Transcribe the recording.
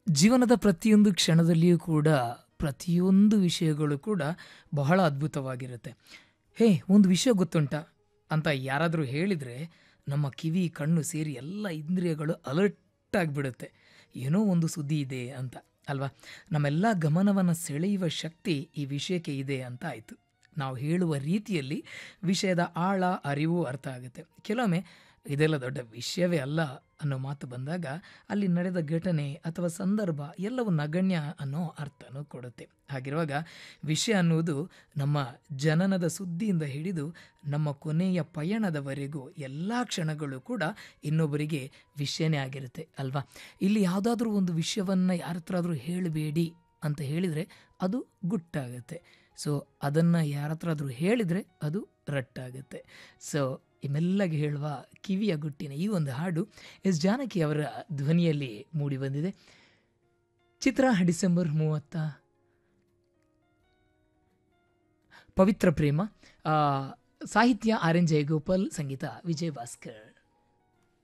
ಜೀವನದ ಪ್ರತಿಯೊಂದು ಕ್ಷಣದಲ್ಲಿಯೂ ಕೂಡ ಪ್ರತಿಯೊಂದು ವಿಷಯಗಳು ಕೂಡ ಬಹಳ ಅದ್ಭುತವಾಗಿರುತ್ತೆ ಹೇ ಒಂದು ವಿಷಯ ಗೊತ್ತುಂಟಾ ಅಂತ ಯಾರಾದರೂ ಹೇಳಿದರೆ ನಮ್ಮ ಕಿವಿ ಕಣ್ಣು ಸೇರಿ ಎಲ್ಲ ಇಂದ್ರಿಯಗಳು ಅಲರ್ಟ್ ಆಗಿಬಿಡುತ್ತೆ ಏನೋ ಒಂದು ಸುದ್ದಿ ಇದೆ ಅಂತ ಅಲ್ವಾ ನಮ್ಮೆಲ್ಲ ಗಮನವನ್ನು ಸೆಳೆಯುವ ಶಕ್ತಿ ಈ ವಿಷಯಕ್ಕೆ ಇದೆ ಅಂತ ಆಯಿತು ನಾವು ಹೇಳುವ ರೀತಿಯಲ್ಲಿ ವಿಷಯದ ಆಳ ಅರಿವು ಅರ್ಥ ಆಗುತ್ತೆ ಕೆಲವೊಮ್ಮೆ ಇದೆಲ್ಲ ದೊಡ್ಡ ವಿಷಯವೇ ಅಲ್ಲ ಅನ್ನೋ ಮಾತು ಬಂದಾಗ ಅಲ್ಲಿ ನಡೆದ ಘಟನೆ ಅಥವಾ ಸಂದರ್ಭ ಎಲ್ಲವೂ ನಗಣ್ಯ ಅನ್ನೋ ಅರ್ಥನೂ ಕೊಡುತ್ತೆ ಹಾಗಿರುವಾಗ ವಿಷಯ ಅನ್ನುವುದು ನಮ್ಮ ಜನನದ ಸುದ್ದಿಯಿಂದ ಹಿಡಿದು ನಮ್ಮ ಕೊನೆಯ ಪಯಣದವರೆಗೂ ಎಲ್ಲ ಕ್ಷಣಗಳು ಕೂಡ ಇನ್ನೊಬ್ಬರಿಗೆ ವಿಷಯನೇ ಆಗಿರುತ್ತೆ ಅಲ್ವಾ ಇಲ್ಲಿ ಯಾವುದಾದ್ರೂ ಒಂದು ವಿಷಯವನ್ನು ಯಾರ ಹತ್ರ ಆದರೂ ಹೇಳಬೇಡಿ ಅಂತ ಹೇಳಿದರೆ ಅದು ಗುಟ್ಟಾಗುತ್ತೆ ಸೊ ಅದನ್ನು ಯಾರ ಹತ್ರ ಆದರೂ ಹೇಳಿದರೆ ಅದು ರಟ್ಟಾಗುತ್ತೆ ಸೊ ಇವೆಲ್ಲಗೆ ಹೇಳುವ ಕಿವಿಯ ಗುಟ್ಟಿನ ಈ ಒಂದು ಹಾಡು ಎಸ್ ಜಾನಕಿ ಅವರ ಧ್ವನಿಯಲ್ಲಿ ಮೂಡಿ ಬಂದಿದೆ ಚಿತ್ರ ಡಿಸೆಂಬರ್ ಮೂವತ್ತ ಪವಿತ್ರ ಪ್ರೇಮ ಆ, ಸಾಹಿತ್ಯ ಆರ್ ಎನ್ ಜಯಗೋಪಾಲ್ ಸಂಗೀತ ವಿಜಯ್ ಭಾಸ್ಕರ್